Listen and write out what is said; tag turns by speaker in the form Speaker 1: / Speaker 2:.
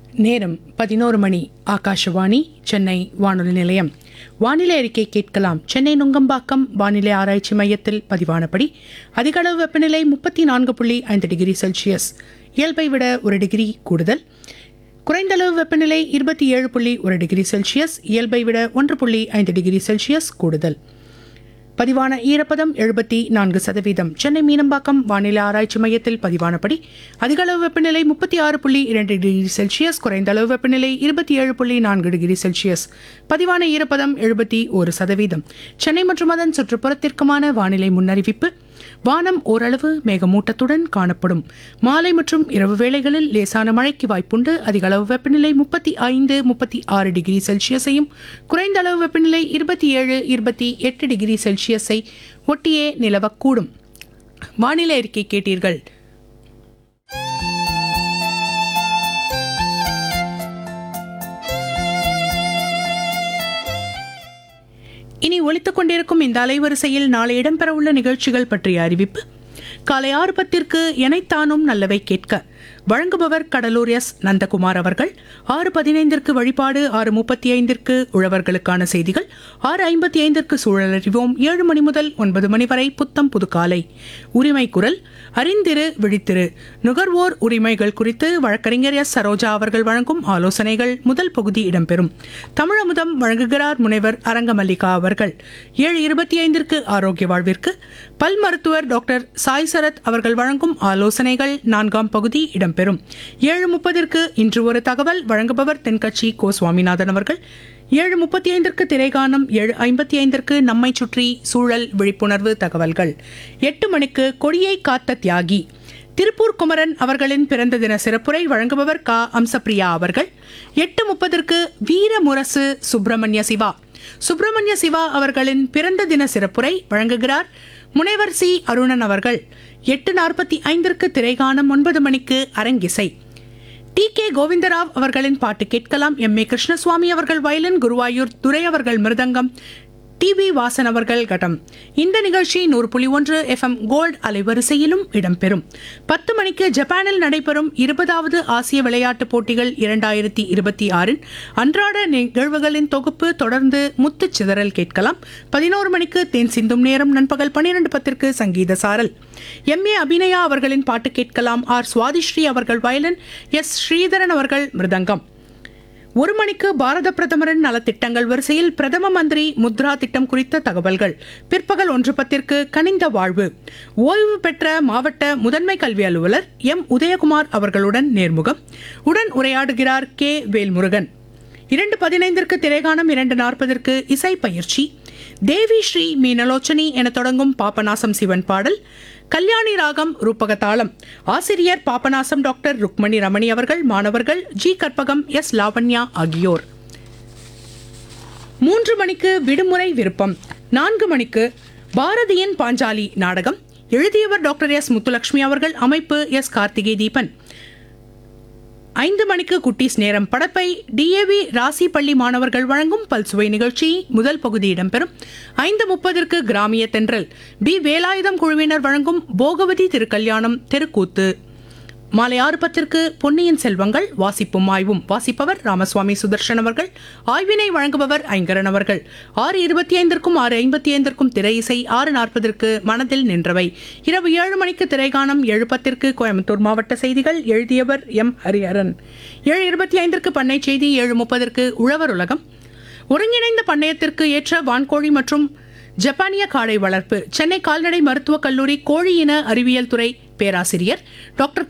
Speaker 1: நேரம் பதினோரு மணி ஆகாஷவாணி சென்னை வானொலி நிலையம் வானிலை அறிக்கை கேட்கலாம் சென்னை நுங்கம்பாக்கம் வானிலை ஆராய்ச்சி மையத்தில் பதிவானபடி அதிகளவு வெப்பநிலை முப்பத்தி நான்கு புள்ளி ஐந்து டிகிரி செல்சியஸ் இயல்பை விட ஒரு டிகிரி கூடுதல் குறைந்தளவு வெப்பநிலை இருபத்தி ஏழு புள்ளி ஒரு டிகிரி செல்சியஸ் இயல்பை விட ஒன்று புள்ளி ஐந்து டிகிரி செல்சியஸ் கூடுதல் பதிவான ஈரப்பதம் எழுபத்தி நான்கு சதவீதம் சென்னை மீனம்பாக்கம் வானிலை ஆராய்ச்சி மையத்தில் பதிவானபடி அதிகளவு வெப்பநிலை முப்பத்தி ஆறு புள்ளி இரண்டு டிகிரி செல்சியஸ் குறைந்த அளவு வெப்பநிலை இருபத்தி ஏழு புள்ளி நான்கு டிகிரி செல்சியஸ் பதிவான ஈரப்பதம் எழுபத்தி ஒரு சதவீதம் சென்னை மற்றும் அதன் சுற்றுப்புறத்திற்குமான வானிலை முன்னறிவிப்பு வானம் ஓரளவு மேகமூட்டத்துடன் காணப்படும் மாலை மற்றும் இரவு வேளைகளில் லேசான மழைக்கு வாய்ப்புண்டு அதிக அளவு வெப்பநிலை முப்பத்தி ஐந்து முப்பத்தி ஆறு டிகிரி செல்சியஸையும் குறைந்த அளவு வெப்பநிலை இருபத்தி ஏழு இருபத்தி எட்டு டிகிரி செல்சியஸை ஒட்டியே நிலவக்கூடும் வானிலை அறிக்கை கேட்டீர்கள் இனி ஒலித்துக் கொண்டிருக்கும் இந்த அலைவரிசையில் நாளை இடம்பெறவுள்ள நிகழ்ச்சிகள் பற்றிய அறிவிப்பு காலை ஆறு பத்திற்கு எனைத்தானும் நல்லவை கேட்க வழங்குபவர் கடலூர் எஸ் நந்தகுமார் அவர்கள் ஆறு பதினைந்திற்கு வழிபாடு ஆறு முப்பத்தி ஐந்திற்கு உழவர்களுக்கான செய்திகள் ஆறு ஐம்பத்தி ஐந்திற்கு சூழல் அறிவோம் ஏழு மணி முதல் ஒன்பது மணி வரை புத்தம் புது காலை உரிமை குரல் அறிந்திரு விழித்திரு நுகர்வோர் உரிமைகள் குறித்து வழக்கறிஞர் எஸ் சரோஜா அவர்கள் வழங்கும் ஆலோசனைகள் முதல் பகுதி இடம்பெறும் தமிழமுதம் வழங்குகிறார் முனைவர் அரங்கமல்லிகா அவர்கள் ஏழு இருபத்தி ஐந்திற்கு ஆரோக்கிய வாழ்விற்கு பல் மருத்துவர் டாக்டர் சாய் சரத் அவர்கள் வழங்கும் ஆலோசனைகள் நான்காம் பகுதி இடம்பெறும் ஏழு முப்பதிற்கு இன்று ஒரு தகவல் வழங்குபவர் தென்கட்சி கோ சுவாமிநாதன் அவர்கள் ஏழு முப்பத்தி ஐந்திற்கு திரைகானம் ஏழு ஐம்பத்தி ஐந்திற்கு நம்மை சுற்றி சூழல் விழிப்புணர்வு தகவல்கள் எட்டு மணிக்கு கொடியை காத்த தியாகி திருப்பூர் குமரன் அவர்களின் பிறந்த தின சிறப்புரை வழங்குபவர் கா அம்சப்பிரியா அவர்கள் எட்டு முப்பதற்கு வீர முரசு சுப்பிரமணிய சிவா சுப்பிரமணிய சிவா அவர்களின் பிறந்த தின சிறப்புரை வழங்குகிறார் முனைவர் சி அருணன் அவர்கள் எட்டு நாற்பத்தி ஐந்திற்கு திரைகானம் ஒன்பது மணிக்கு அரங்கிசை டி கே கோவிந்தராவ் அவர்களின் பாட்டு கேட்கலாம் எம் ஏ கிருஷ்ணசுவாமி அவர்கள் வயலின் குருவாயூர் துரை அவர்கள் மிருதங்கம் டி வி வாசன் அவர்கள் கட்டம் இந்த நிகழ்ச்சி நூறு புள்ளி ஒன்று எஃப்எம் கோல்ட் அலைவரிசையிலும் இடம்பெறும் பத்து மணிக்கு ஜப்பானில் நடைபெறும் இருபதாவது ஆசிய விளையாட்டுப் போட்டிகள் இரண்டாயிரத்தி இருபத்தி ஆறின் அன்றாட நிகழ்வுகளின் தொகுப்பு தொடர்ந்து முத்துச் சிதறல் கேட்கலாம் பதினோரு மணிக்கு தேன் சிந்தும் நேரம் நண்பகல் பன்னிரண்டு பத்திற்கு சங்கீத சாரல் எம் ஏ அபிநயா அவர்களின் பாட்டு கேட்கலாம் ஆர் சுவாதிஸ்ரீ அவர்கள் வயலின் எஸ் ஸ்ரீதரன் அவர்கள் மிருதங்கம் ஒரு மணிக்கு பாரத பிரதமரின் நலத்திட்டங்கள் வரிசையில் பிரதம மந்திரி முத்ரா திட்டம் குறித்த தகவல்கள் பிற்பகல் ஒன்று பத்திற்கு கனிந்த வாழ்வு ஓய்வு பெற்ற மாவட்ட முதன்மை கல்வி அலுவலர் எம் உதயகுமார் அவர்களுடன் நேர்முகம் உடன் உரையாடுகிறார் கே வேல்முருகன் இரண்டு பதினைந்திற்கு திரைகாணம் இரண்டு நாற்பதற்கு இசை பயிற்சி தேவி ஸ்ரீ மீனலோச்சனி என தொடங்கும் பாபநாசம் சிவன் பாடல் கல்யாணி ராகம் ரூபக தாளம் ஆசிரியர் பாபநாசம் டாக்டர் ருக்மணி ரமணி அவர்கள் மாணவர்கள் ஜி கற்பகம் எஸ் லாவண்யா ஆகியோர் மூன்று மணிக்கு விடுமுறை விருப்பம் நான்கு மணிக்கு பாரதியின் பாஞ்சாலி நாடகம் எழுதியவர் டாக்டர் எஸ் முத்துலட்சுமி அவர்கள் அமைப்பு எஸ் கார்த்திகை தீபன் ஐந்து மணிக்கு குட்டீஸ் நேரம் படப்பை டிஏவி ராசி பள்ளி மாணவர்கள் வழங்கும் பல்சுவை நிகழ்ச்சி முதல் பகுதி இடம்பெறும் ஐந்து முப்பதற்கு கிராமிய தென்றல் பி வேலாயுதம் குழுவினர் வழங்கும் போகவதி திருக்கல்யாணம் தெருக்கூத்து மாலை ஆறு பத்திற்கு பொன்னியின் செல்வங்கள் வாசிப்பும் ஆய்வும் வாசிப்பவர் ராமசுவாமி சுதர்ஷன் அவர்கள் ஆய்வினை வழங்குபவர் ஐங்கரன் அவர்கள் ஆறு இருபத்தி ஐந்திற்கும் ஆறு ஐம்பத்தி ஐந்திற்கும் திரை இசை ஆறு நாற்பதற்கு மனதில் நின்றவை இரவு ஏழு மணிக்கு திரைகாணம் ஏழு பத்திற்கு கோயம்புத்தூர் மாவட்ட செய்திகள் எழுதியவர் எம் ஹரிஹரன் ஏழு இருபத்தி ஐந்திற்கு பண்ணை செய்தி ஏழு முப்பதற்கு உழவர் உலகம் ஒருங்கிணைந்த பண்ணையத்திற்கு ஏற்ற வான்கோழி மற்றும் ஜப்பானிய காடை வளர்ப்பு சென்னை கால்நடை மருத்துவக் கல்லூரி கோழி இன அறிவியல் துறை பேராசிரியர் டாக்டர்